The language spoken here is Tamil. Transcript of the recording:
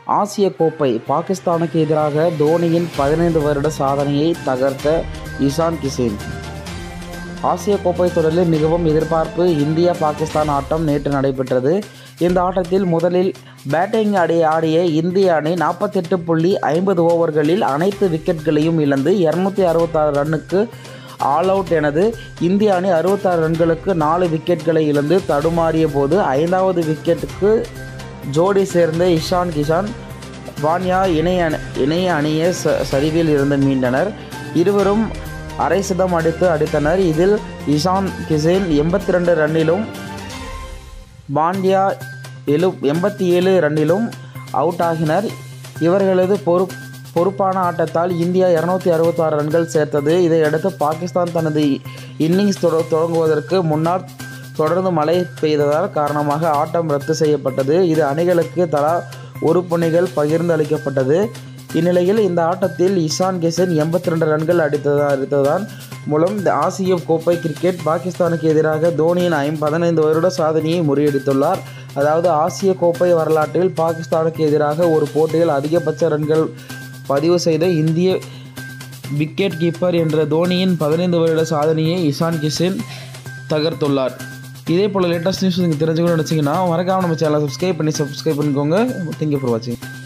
ஆசிய கோப்பை பாகிஸ்தானுக்கு எதிராக தோனியின் பதினைந்து வருட சாதனையை தகர்த்த இஷான் கிஷன் ஆசிய கோப்பை தொடரில் மிகவும் எதிர்பார்ப்பு இந்தியா பாகிஸ்தான் ஆட்டம் நேற்று நடைபெற்றது இந்த ஆட்டத்தில் முதலில் பேட்டிங் ஆடி ஆடிய இந்திய அணி நாற்பத்தெட்டு புள்ளி ஐம்பது ஓவர்களில் அனைத்து விக்கெட்களையும் இழந்து இரநூத்தி அறுபத்தாறு ரன்னுக்கு ஆல் அவுட் எனது இந்திய அணி அறுபத்தாறு ரன்களுக்கு நாலு விக்கெட்களை இழந்து தடுமாறிய போது ஐந்தாவது விக்கெட்டுக்கு ஜோடி சேர்ந்த இஷான் கிஷான் வான்யா இணைய அணி- இணைய அணிய ச சரிவில் இருந்து மீண்டனர் இருவரும் அரை சதம் அடித்து அடித்தனர் இதில் இஷான் கிஷேன் எண்பத்தி ரெண்டு ரன்னிலும் பாண்டியா எழு எண்பத்தி ஏழு ரன்னிலும் அவுட் ஆகினர் இவர்களது பொறு பொறுப்பான ஆட்டத்தால் இந்தியா இரநூத்தி அறுபத்தாறு ரன்கள் சேர்த்தது இதையடுத்து பாகிஸ்தான் தனது இன்னிங்ஸ் தொட தொடங்குவதற்கு முன்னால் தொடர்ந்து மழை பெய்ததால் காரணமாக ஆட்டம் ரத்து செய்யப்பட்டது இது அணிகளுக்கு தலா ஒரு புள்ளிகள் பகிர்ந்து அளிக்கப்பட்டது இந்நிலையில் இந்த ஆட்டத்தில் இஷான் கிஷன் எண்பத்தி ரெண்டு ரன்கள் அடித்ததா அடித்ததான் மூலம் இந்த ஆசிய கோப்பை கிரிக்கெட் பாகிஸ்தானுக்கு எதிராக தோனியின் ஐம் பதினைந்து வருட சாதனையை முறியடித்துள்ளார் அதாவது ஆசிய கோப்பை வரலாற்றில் பாகிஸ்தானுக்கு எதிராக ஒரு போட்டியில் அதிகபட்ச ரன்கள் பதிவு செய்த இந்திய விக்கெட் கீப்பர் என்ற தோனியின் பதினைந்து வருட சாதனையை இஷான் கிஷன் தகர்த்துள்ளார் இதே போல் லேட்டஸ்ட் நியூஸ் நீங்கள் தெரிஞ்சுக்கணும்னு நினச்சிங்கன்னா மறக்காம நம்ம சேனலை சப்ஸ்கிரைப் பண்ணி சப்ஸ்கிரைப் பண்ணிக்கோங்க தேங்க்யூ ஃபார் வாட்சிங்